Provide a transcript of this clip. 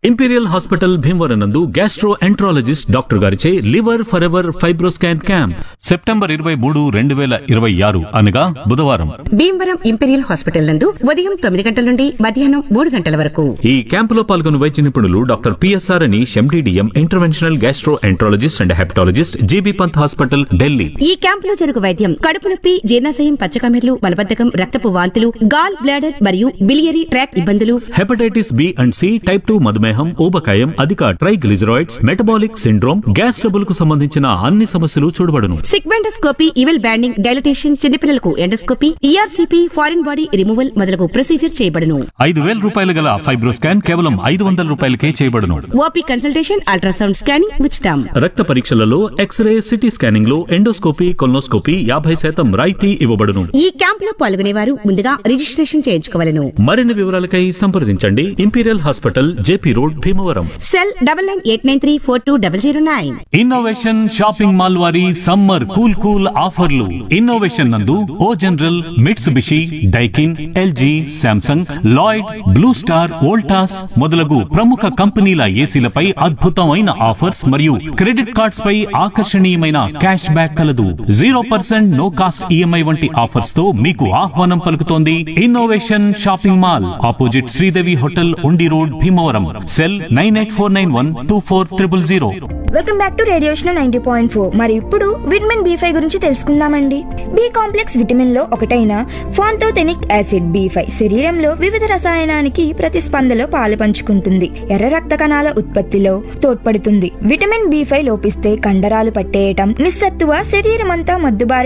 imperial hospital Bhimavaram నందు gastroenterologist doctor గారిచే liver forever fibroscan camp September ఇరవై మూడు రెండు వేల ఇరవై ఆరు అనగా బుధవారం భీమవరం ఇంపీరియల్ హాస్పిటల్ నందు ఉదయం తొమ్మిది గంటల నుండి మధ్యాహ్నం మూడు గంటల వరకు ఈ క్యాంపులో పాల్గొన్న వైద్య నిపుణులు doctor P S R Anish M D D M interventional gastroenterologist and hepatologist G B Pant hospital Delhi ఈ క్యాంపులో జరుగు వైద్యం కడుపు నొప్పి జీర్ణాశయం పచ్చకమెర్లు మలబద్ధకం రక్తపు వాంతులు గాల్ బ్లాడర్ మరియు బిలియరీ ట్రాక్ ఇబ్బందులు hepatitis B and C type two మధుమేహం ఊబకాయం అధిక triglycerides metabolic syndrome gas trouble కు సంబంధించిన అన్ని సమస్యలు చూడబడును సిగ్మెండోస్కోపీ ఇవెల్ బ్యాండింగ్ డైలటేషన్ చిన్నపిల్లలకు endoscopy E R C P foreign body removal మొదలగు ప్రొసీజర్ చేయబడును ఐదు వేల రూపాయలు గల ఫైబ్రోస్కాన్ కేవలం ఐదు వందల రూపాయలకే చేయబడును ఓపీ కన్సల్టేషన్ అల్ట్రాసౌండ్ స్కానింగ్ ఉచితం రక్త పరీక్షలలో ఎక్స్రే సిటీ స్కానింగ్ లో ఎండోస్కోపీ కొల్నోస్కోపీ యాభై శాతం రాయితీ ఇవ్వబడును ఈ క్యాంపులో పాల్గొనేవారు ముందుగా రిజిస్ట్రేషన్ చేయించుకోవాలను మరిన్ని వివరాలకై సంప్రదించండి imperial hospital J P road Bhimavaram cell double nine eight nine three four two double zero nine innovation shopping mall వారి సమ్మర్ కూల్ కూల్ ఆఫర్లు ఇన్నోవేషన్ నందు O General Mitsubishi Daikin L G Samsung Lloyd Blue Star Voltas మొదలగు ప్రముఖ కంపెనీల ఏసీలపై అద్భుతమైన offers మరియు credit cards పై ఆకర్షణీయమైన క్యాష్ బ్యాక్ కలదు zero percent no cost E M I వంటి ఆఫర్స్ తో మీకు ఆహ్వానం పలుకుతోంది innovation shopping mall opposite Sridevi hotel Undi road Bhimavaram cell nine eight four nine one two four triple zero welcome back to రేడియోషన్ నైన్టీ పాయింట్ ఫోర్ మరి ఇప్పుడు విటమిన్ బి ఫైవ్ గురించి తెలుసుకుందామండి బి కాంప్లెక్స్ విటమిన్ లో ఒకటైన ఫాంతోథెనిక్ యాసిడ్ బి ఫైవ్ శరీరంలో వివిధ రసాయనానికి ప్రతిస్పందలో పాలు పంచుకుంటుంది ఎర్ర రక్త కణాల ఉత్పత్తిలో తోడ్పడుతుంది విటమిన్ బి ఫైవ్ లోపిస్తే కండరాలు పట్టేయటం నిస్సత్తువ శరీరమంతా మద్దుబారి